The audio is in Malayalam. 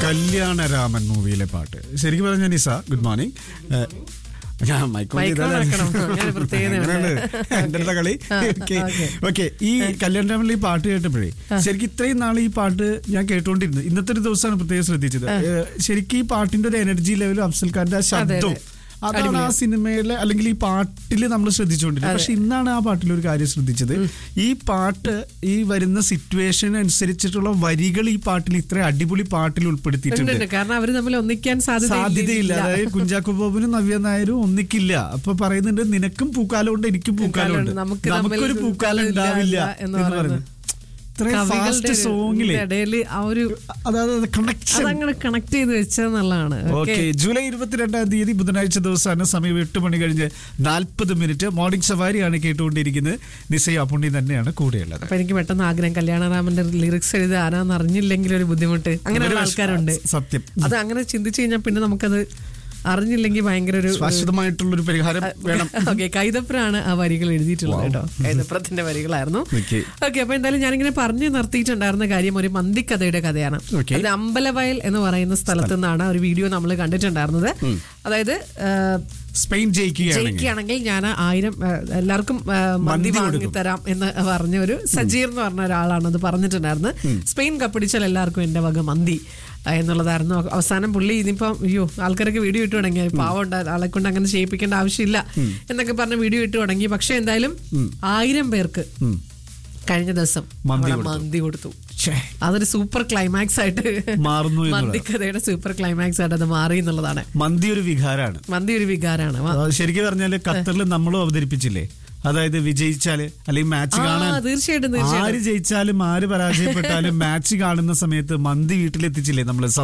കല്യാണരാമൻ മൂവിയിലെ പാട്ട് ശരിക്കും പറഞ്ഞ നിസ ഗുഡ് മോർണിംഗ് ഞാൻ മൈക്ക് ഓൺ മൈക്ക് ഓൺ ചെയ്താലേ- ആക്കണം. അങ്ങനെ ഒരു പ്രത്യേകതയുണ്ട്. അങ്ങനെയാണ്. എൻ്റെ അടുത്ത കളി ആ, ഓക്കെ ഓക്കെ. ഓക്കെ ഈ കല്യാണരാമനിൽ ഈ പാട്ട് കേട്ടപ്പോഴേ ശരിക്കും ഇത്രയും നാൾ ഈ പാട്ട് ഞാൻ കേട്ടോണ്ടിരുന്നു ഇന്നത്തെ ഒരു ദിവസമാണ് പ്രത്യേകം ശ്രദ്ധിച്ചത് ഏഹ്, ശരിക്കും ഈ പാട്ടിന്റെ ഒരു എനർജി ലെവലും അഫ്സൽ ഖാന്റെ ആ ശബ്ദവും അതാണ് ആ സിനിമയിലെ അല്ലെങ്കിൽ ഈ പാട്ടിൽ നമ്മൾ ശ്രദ്ധിച്ചുകൊണ്ടിരുന്നത് പക്ഷെ ഇന്നാണ് ആ പാട്ടിൽ ഒരു കാര്യം ശ്രദ്ധിച്ചത് ഈ പാട്ട് ഈ വരുന്ന സിറ്റുവേഷൻ അനുസരിച്ചിട്ടുള്ള വരികൾ ഈ പാട്ടിൽ ഇത്ര അടിപൊളി പാട്ടിൽ ഉണ്ട്, ഉൾപ്പെടുത്തിയിട്ടുണ്ട് ഉണ്ട്. കാരണം അവര് തമ്മിൽ ഒന്നിക്കാൻ സാധ്യതയില്ല അതായത് കുഞ്ചാക്കോ ബോബനും നവ്യ നായരും ഒന്നിക്കില്ല അപ്പൊ പറയുന്നുണ്ട് നിനക്കും പൂക്കാലം ഉണ്ട് എനിക്കും പൂക്കാലം ഉണ്ട് നമുക്ക് തമ്മിൽ നമുക്കൊരു പൂക്കാലം ഇല്ല ഉണ്ടാവില്ല എന്ന് എന്ന് പറയുന്നത്. പറയുന്നത് ഇത്രയും ഫാസ്റ്റ് സോങ്ങില് ഇടയിൽ ആ ഒരു അതായത് കണക്ഷൻ അതങ്ങനെ കണക്ട് ചെയ്ത് വെച്ചതെന്നുള്ളതാണ് ഓക്കെ ജൂലൈ ഇരുപത്തിരണ്ടാം തീയതി ബുധനാഴ്ച ദിവസമാണ് സമയം എട്ട് മണി കഴിഞ്ഞ് നാൽപ്പത് മിനിറ്റ് മോർണിംഗ് സവാരിയാണ് കേട്ടുകൊണ്ടിരിക്കുന്നത് നിസയ അപ്പുണ്ണി തന്നെയാണ് കൂടെയുള്ളത് അപ്പൊ എനിക്ക് പെട്ടെന്ന് ആഗ്രഹം കല്യാണറാമന്റെ ലിറിക്സ് എഴുതി ആരാന്ന് അറിഞ്ഞില്ലെങ്കിൽ ഒരു ബുദ്ധിമുട്ട് അങ്ങനെയുള്ള ഒരു ആൾക്കാരുണ്ട് സത്യം അത് അങ്ങനെ ചിന്തിച്ചു കഴിഞ്ഞാൽ പിന്നെ നമുക്കത് അറിഞ്ഞില്ലെങ്കിൽ ഭയങ്കര ഒരു ശാശ്വതമായിട്ടുള്ള ഒരു പരിഹാരം വേണം ഓക്കെ കൈതപ്രാണ് ആ വരികൾ എഴുതിയിട്ടുള്ളത് കേട്ടോ കൈതപ്രത്തിന്റെ വരികളായിരുന്നു Okay. ഓക്കെ അപ്പൊ എന്തായാലും ഞാനിങ്ങനെ പറഞ്ഞു നിർത്തിയിട്ടുണ്ടായിരുന്ന കാര്യം ഒരു മന്തിക്കഥയുടെ കഥയാണ് Okay. അത് അമ്പലവയൽ എന്ന് പറയുന്ന സ്ഥലത്ത് നിന്നാണ് ഒരു വീഡിയോ നമ്മൾ കണ്ടിട്ടുണ്ടായിരുന്നത് അതായത് ആ, സ്പെയിൻ ജയിക്കുകയാണെങ്കിൽ ജയിക്കുകയാണെങ്കിൽ ഞാൻ ആയിരം ആ, എല്ലാവർക്കും ആ, മന്തി മന്തി വാങ്ങി കൊടുക്കും. തരാം എന്ന് പറഞ്ഞ ഒരു സജീർ എന്ന് പറഞ്ഞ ഒരാളാണ് അത് പറഞ്ഞിട്ടുണ്ടായിരുന്നത് സ്പെയിൻ കപ്പിടിച്ചാൽ എല്ലാവർക്കും എന്റെ വക മന്തി ആ, എന്നുള്ളതായിരുന്നു അവസാനം പുള്ളി ഇനിയിപ്പം അയ്യോ ആൾക്കാരൊക്കെ വീഡിയോ ഇട്ട് തുടങ്ങി പാവം ഉണ്ട് ആളെ കൊണ്ട് അങ്ങനെ ചെയ്യിപ്പിക്കേണ്ട ആവശ്യമില്ല എന്നൊക്കെ പറഞ്ഞ് വീഡിയോ ഇട്ട് തുടങ്ങി പക്ഷെ എന്തായാലും ആയിരം പേർക്ക് കഴിഞ്ഞ ദിവസം മന്തി അവിടെ കൊടുത്തു. മന്തി കൊടുത്തു ഛേ, അതൊരു സൂപ്പർ ക്ലൈമാക്സ് ആയിട്ട് മാറുന്നു എന്നുള്ളത്. മന്തിക്കഥയുടെ സൂപ്പർ ക്ലൈമാക്സ് ആയിട്ട് അത് മാറി എന്നുള്ളതാണ് മന്തി ഒരു വികാരാണ് മന്തി ഒരു വികാരാണ് മ- അത് ശരിക്കും പറഞ്ഞാല് ഖത്തറിൽ നമ്മളും അവതരിപ്പിച്ചില്ലേ അതായത് വിജയിച്ചാല് അല്ലെങ്കിൽ മാച്ച് ആ, കാണാൻ തീർച്ചയായിട്ടും, തീർച്ചയായിട്ടും. ആര് ജയിച്ചാലും ആര് പരാജയപ്പെട്ടാലും മാച്ച് കാണുന്ന സമയത്ത് മന്തി വീട്ടിലെത്തിച്ചില്ലേ നമ്മള്